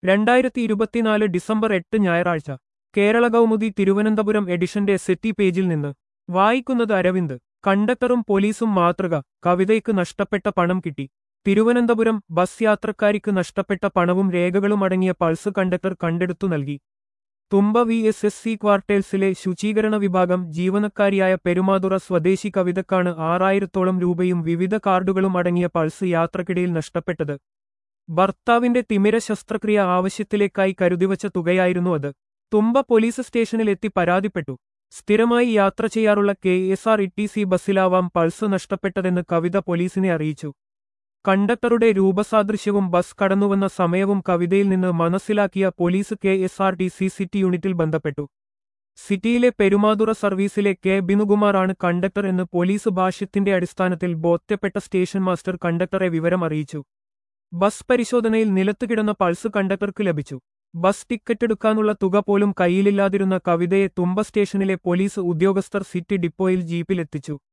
രണ്ടായിരത്തി ഇരുപത്തിനാല് ഡിസംബർ എട്ട് ഞായറാഴ്ച കേരള കൗമുദി തിരുവനന്തപുരം എഡിഷന്റെ സെറ്റി പേജിൽ നിന്ന് വായിക്കുന്നത് അരവിന്ദ് കണ്ടക്ടറും പോലീസും മാതൃക കവിതയ്ക്ക് നഷ്ടപ്പെട്ട പണം കിട്ടി തിരുവനന്തപുരം ബസ് യാത്രക്കാരിക്ക് നഷ്ടപ്പെട്ട പണവും രേഖകളും അടങ്ങിയ പൾസ് കണ്ടക്ടർ കണ്ടെടുത്തു നൽകി Thumba V S S C ക്വാർട്ടേഴ്സിലെ ശുചീകരണ വിഭാഗം ജീവനക്കാരിയായ പെരുമാതുറ സ്വദേശി കവിതക്കാണ് ആറായിരത്തോളം രൂപയും വിവിധ കാർഡുകളും അടങ്ങിയ പൾസ് യാത്രക്കിടയിൽ നഷ്ടപ്പെട്ടത് ഭർത്താവിന്റെ തിമിര ശസ്ത്രക്രിയ ആവശ്യത്തിലേക്കായി കരുതിവച്ച തുകയായിരുന്നു അത് തുമ്പ പോലീസ് സ്റ്റേഷനിലെത്തി പരാതിപ്പെട്ടു സ്ഥിരമായി യാത്ര ചെയ്യാറുള്ള K S R E T C ബസ്സിലാവാം പൾസ് നഷ്ടപ്പെട്ടതെന്ന് കവിത പോലീസിനെ അറിയിച്ചു കണ്ടക്ടറുടെ രൂപസാദൃശ്യവും ബസ് കടന്നുവന്ന സമയവും കവിതയിൽ നിന്ന് മനസ്സിലാക്കിയ police K S R T C city യൂണിറ്റിൽ ബന്ധപ്പെട്ടു സിറ്റിയിലെ പെരുമാതുറ സർവീസിലെ കെ ബിനുകുമാറാണ് കണ്ടക്ടർ എന്ന് പോലീസ് ഭാഷ്യത്തിന്റെ അടിസ്ഥാനത്തിൽ ബോധ്യപ്പെട്ട സ്റ്റേഷൻ മാസ്റ്റർ കണ്ടക്ടറെ വിവരം അറിയിച്ചു ബസ് പരിശോധനയിൽ നിലത്തുകിടന്ന പൾസ് കണ്ടക്ടർക്ക് ലഭിച്ചു ബസ് ടിക്കറ്റ് എടുക്കാനുള്ള തുക പോലും കയ്യിലില്ലാതിരുന്ന കവിതയെ തുമ്പ സ്റ്റേഷനിലെ പോലീസ് ഉദ്യോഗസ്ഥർ സിറ്റി ഡിപ്പോയിൽ ജീപ്പിലെത്തിച്ചു